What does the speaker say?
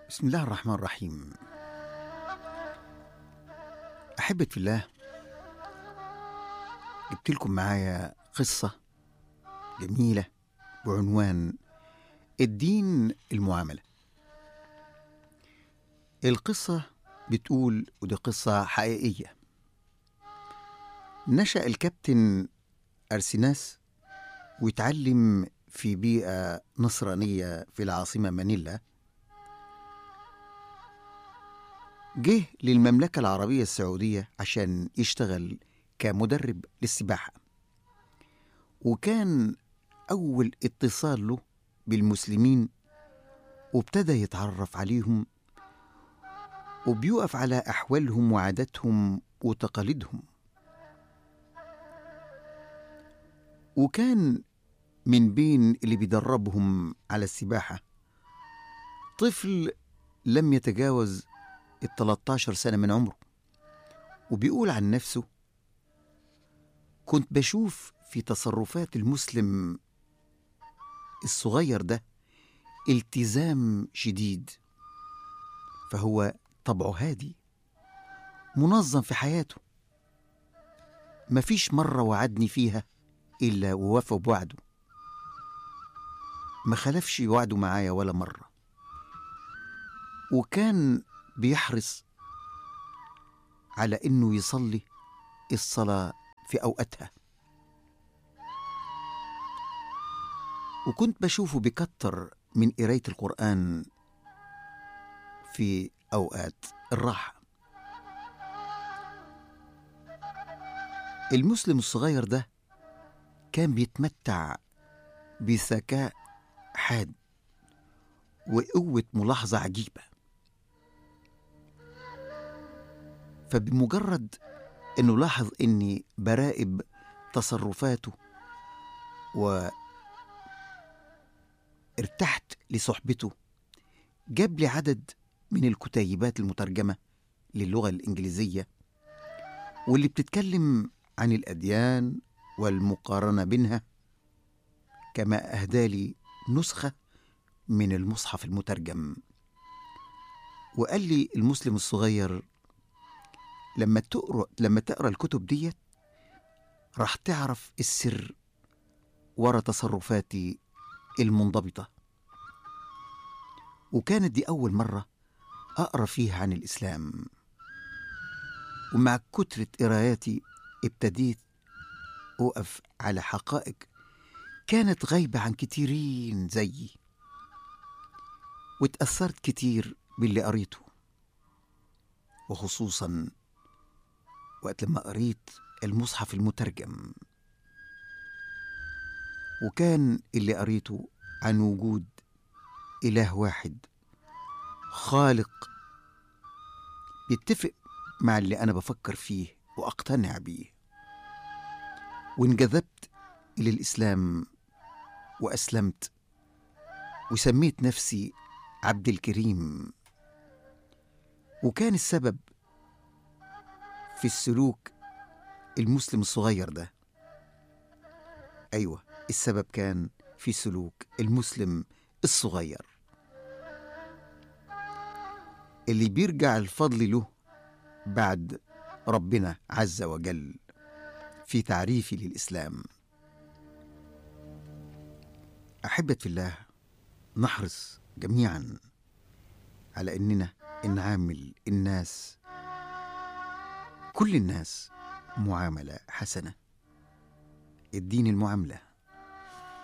بسم الله الرحمن الرحيم أحبة في الله جبت لكم معايا قصة جميلة بعنوان الدين المعاملة القصة بتقول ودي قصة حقيقية نشأ الكابتن أرسيناس ويتعلم في بيئة نصرانية في العاصمة مانيلا جه للمملكة العربية السعودية عشان يشتغل كمدرب للسباحة وكان أول اتصال له بالمسلمين وابتدى يتعرف عليهم وبيقف على أحوالهم وعاداتهم وتقاليدهم وكان من بين اللي بيدربهم على السباحة طفل لم يتجاوز ال 13 سنة من عمره وبيقول عن نفسه كنت بشوف في تصرفات المسلم الصغير ده التزام شديد فهو طبعه هادي منظم في حياته مفيش مرة وعدني فيها إلا ووفى بوعده ما خلفش وعده معايا ولا مرة وكان بيحرص على إنه يصلي الصلاة في أوقاتها وكنت بشوفه بكتر من قراية القرآن في أوقات الراحة المسلم الصغير ده كان بيتمتع بذكاء حاد وقوة ملاحظة عجيبة فبمجرد انه لاحظ اني براقب تصرفاته وارتحت لصحبته جاب لي عدد من الكتيبات المترجمة للغة الإنجليزية واللي بتتكلم عن الأديان والمقارنة بينها كما أهدى لي نسخة من المصحف المترجم وقال لي المسلم الصغير لما تقرا لما تقرا الكتب ديت راح تعرف السر ورا تصرفاتي المنضبطة وكانت دي أول مرة أقرأ فيها عن الإسلام ومع كترة قراياتي ابتديت أقف على حقائق كانت غايبة عن كتيرين زيي واتأثرت كتير باللي قريته وخصوصا وقت لما قريت المصحف المترجم وكان اللي قريته عن وجود إله واحد خالق بيتفق مع اللي أنا بفكر فيه وأقتنع بيه وانجذبت إلى الإسلام وأسلمت وسميت نفسي عبد الكريم وكان السبب في السلوك المسلم الصغير ده ايوه السبب كان في سلوك المسلم الصغير اللي بيرجع الفضل له بعد ربنا عز وجل في تعريفي للاسلام احبه في الله نحرص جميعا على اننا نعامل الناس كل الناس معامله حسنه الدين المعامله